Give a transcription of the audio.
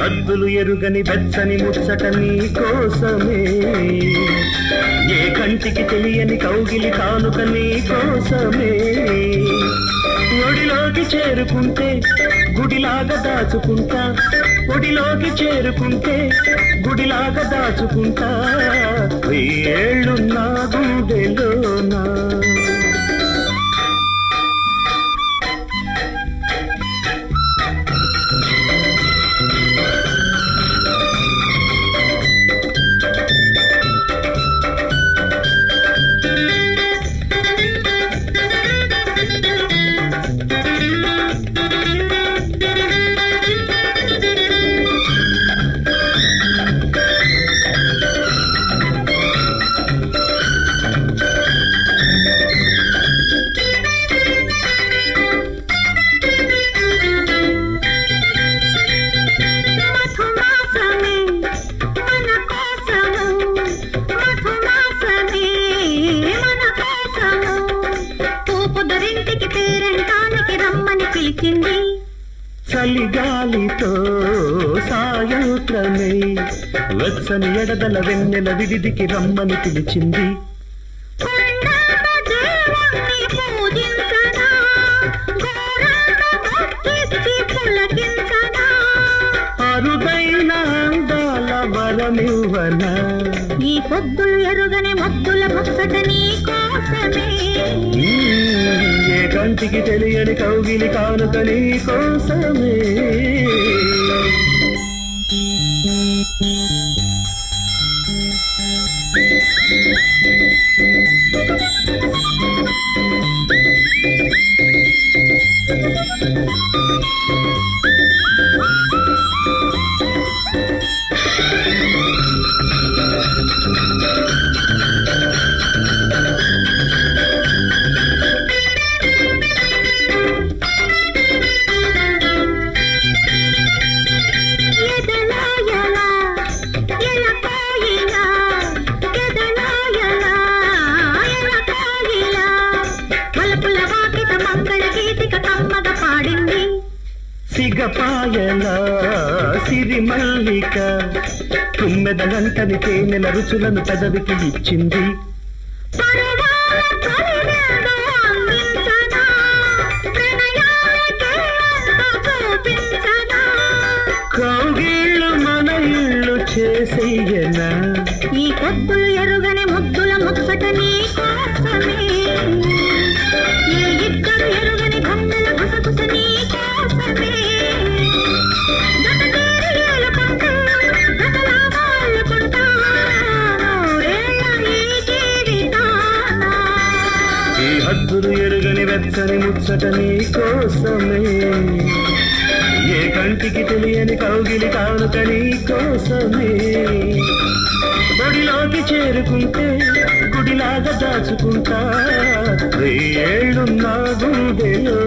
హద్దులు ఎరుగని వెచ్చని ముచ్చట నీ కోసమే ఏ కంటికి తెలియని కౌగిలి కానుక నీ కోసమే ఒడిలోకి చేరుకుంటే గుడిలాగా దాచుకుంటా ఒడిలోకి చేరుకుంటే గుడిలాగా దాచుకుంటా ఏళ్ళున్నా గుండెలోనా మధుమాసమే మన కోసము మధుమాసమే మన కోసము తూపుదురింటికి పేరంటానికి రమ్మని పిలిచింది చలిగాలితో సాయంత్రమే వెచ్చని ఎడదల వెన్నెల విడిదికి రమ్మని పిలిచింది కొండాన దేవుణ్ణి పూజించనా ఘోరాన భక్తిచ్చి పులకించనా అరుదైన అందాల వరమివ్వనా ఈ పొద్దులు ఎరుగని మొద్దుల ముచ్చట నీ కోసమే ఏ కంటికి తెలియని కౌగిలి కానుక నీ కోసమే ఎదలా ఎలా ఎలా కోయిలా ఎదలా ఎలా ఎలా కోయిలా మలపుల వాకిట మంగళ గీతిక కమ్మగ పాడింది సిగపాయల సిరి మల్లిక తుమ్మెదలంటని తేనెల రుచులను పెదవికి ఇచ్చింది పరవాల కలినేను అందించనా ప్రణయాలకే అంత చూపించనా కౌగిళ్ళు మన ఇళ్ళు చేసేయనా ఈ పొద్దులు ఎరుగని ముద్దుల ముచ్చట నీ కోసమే ఏ ఇద్దరు ఎరుగని గుండెల గుసగుస నీ కోసమే జతచేరి ఏలుకుంటూ, జతలాగా అల్లుకుంటా, నూరేళ్ల ఈ జీవితాన. ఈ హద్దులు ఎరుగని వెచ్చని ముచ్చట నీ కోసమే ఏ కంటికి తెలియని కౌగిలి కానుక నీ కోసమే ఒడిలోకి చేరుకుంటే గుడిలాగా దాచుకుంటా ఏళ్ళున్నా గుండెలో